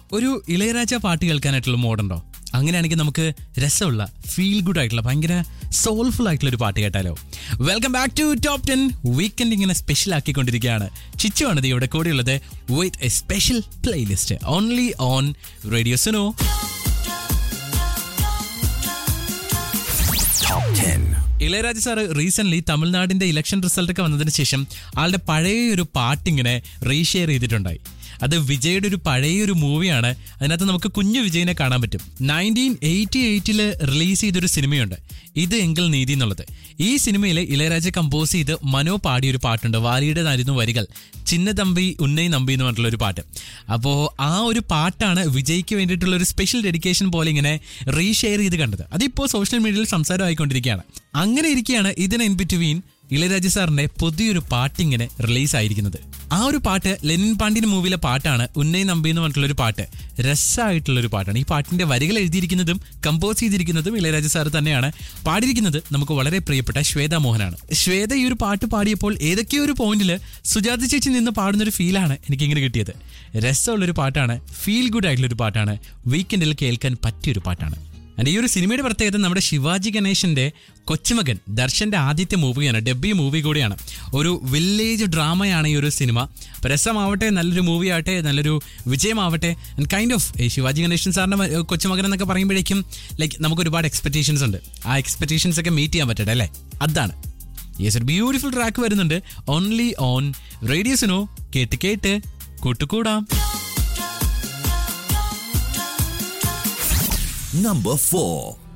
ഒരു ഇളയരാജ പാട്ട് കേൾക്കാനായിട്ടുള്ള മോഡുണ്ടോ അങ്ങനെയാണെങ്കിൽ നമുക്ക് രസമുള്ള ഫീൽ ഗുഡ് ആയിട്ടുള്ള ഭയങ്കര സോൾഫുൾ ആയിട്ടുള്ള ഒരു പാട്ട് കേട്ടാലോ welcome back to top ten weekend ഇങ്ങനെ സ്പെഷ്യൽ ആക്കിക്കൊണ്ടിരിക്കുകയാണ് ചിച്ചു ആണ് ഇത് ഇവിടെ കൂടെയുള്ളത് with a special playlist only on radio Suno Ilaiyaraaja sir recent തമിഴ്നാടിന്റെ ഇലക്ഷൻ റിസൾട്ട് ഒക്കെ വന്നതിന് ശേഷം ആളുടെ പഴയ ഒരു പാട്ടിങ്ങനെ റീഷെയർ ചെയ്തിട്ടുണ്ടായി അത് വിജയുടെ ഒരു പഴയ ഒരു മൂവിയാണ് അതിനകത്ത് നമുക്ക് കുഞ്ഞു വിജയനെ കാണാൻ പറ്റും നയൻറ്റീൻ എയ്റ്റി എയ്റ്റില് റിലീസ് ചെയ്തൊരു സിനിമയുണ്ട് ഇത് എങ്കിൽ നീതി എന്നുള്ളത് ഈ സിനിമയിൽ ഇളയരാജ കമ്പോസ് ചെയ്ത് മനോ പാടിയ ഒരു പാട്ടുണ്ട് വാലിയുടേതായിരുന്നു വരികൾ ചിന്ന തമ്പി ഉന്നൈ നമ്പി എന്ന് പറഞ്ഞിട്ടുള്ള ഒരു പാട്ട് അപ്പോൾ ആ ഒരു പാട്ടാണ് വിജയ്ക്ക് വേണ്ടിയിട്ടുള്ള ഒരു സ്പെഷ്യൽ ഡെഡിക്കേഷൻ പോലെ ഇങ്ങനെ റീഷെയർ ചെയ്ത് കണ്ടത് അതിപ്പോൾ സോഷ്യൽ മീഡിയയിൽ സംസാരമായിക്കൊണ്ടിരിക്കുകയാണ് അങ്ങനെ ഇരിക്കുകയാണ് ഇതിന് ഇൻ ബിറ്റ്വീൻ ഇളയരാജ സാറിന്റെ പുതിയൊരു പാട്ടിങ്ങനെ റിലീസ് ആയിരിക്കുന്നത് ആ ഒരു പാട്ട് ലെനിൻ പാണ്ഡ്യൻ മൂവിയിലെ പാട്ടാണ് ഉന്നയി നമ്പി എന്ന് പറഞ്ഞിട്ടുള്ള ഒരു പാട്ട് രസമായിട്ടുള്ള ഒരു പാട്ടാണ് ഈ പാട്ടിന്റെ വരികൾ എഴുതിയിരിക്കുന്നതും കമ്പോസ് ചെയ്തിരിക്കുന്നതും ഇളയരാജ സാർ തന്നെയാണ് പാടിയിരിക്കുന്നത് നമുക്ക് വളരെ പ്രിയപ്പെട്ട ശ്വേത മോഹനാണ് ശ്വേത ഈ ഒരു പാട്ട് പാടിയപ്പോൾ ഏതൊക്കെയോ ഒരു പോയിന്റിൽ സുജാത ചേച്ചി നിന്ന് പാടുന്ന ഒരു ഫീലാണ് എനിക്കിങ്ങനെ കിട്ടിയത് രസമുള്ളൊരു പാട്ടാണ് ഫീൽ ഗുഡ് ആയിട്ടുള്ള ഒരു പാട്ടാണ് വീക്കെൻഡിൽ കേൾക്കാൻ പറ്റിയൊരു പാട്ടാണ് ആൻഡ് ഈ ഒരു സിനിമയുടെ പ്രത്യേകത നമ്മുടെ ശിവാജി ഗണേശന്റെ കൊച്ചുമകൻ ദർശന്റെ ആദ്യത്തെ മൂവിയാണ് ഡെബ്യൂ മൂവി കൂടിയാണ് ഒരു വില്ലേജ് ഡ്രാമയാണ് ഈ ഒരു സിനിമ അപ്പോൾ രസമാവട്ടെ നല്ലൊരു മൂവി ആവട്ടെ നല്ലൊരു വിജയമാവട്ടെ and kind of Sivaji Ganesan സാറിന്റെ മ- കൊച്ചുമകൻ എന്നൊക്കെ പറയുമ്പോഴേക്കും ലൈക്ക് നമുക്ക് ഒരുപാട് എക്സ്പെക്ടേഷൻസ് ഉണ്ട് ആ എക്സ്പെക്ടേഷൻസ് ഒക്കെ മീറ്റ് ചെയ്യാൻ പറ്റട്ടെ അല്ലേ അതാണ് യെസ് ഒരു ബ്യൂട്ടിഫുൾ ട്രാക്ക് വരുന്നുണ്ട് ഓൺലി ഓൺ റേഡിയോസിനോ കേട്ട് കേട്ട് കൂട്ടുകൂടാം Number 4.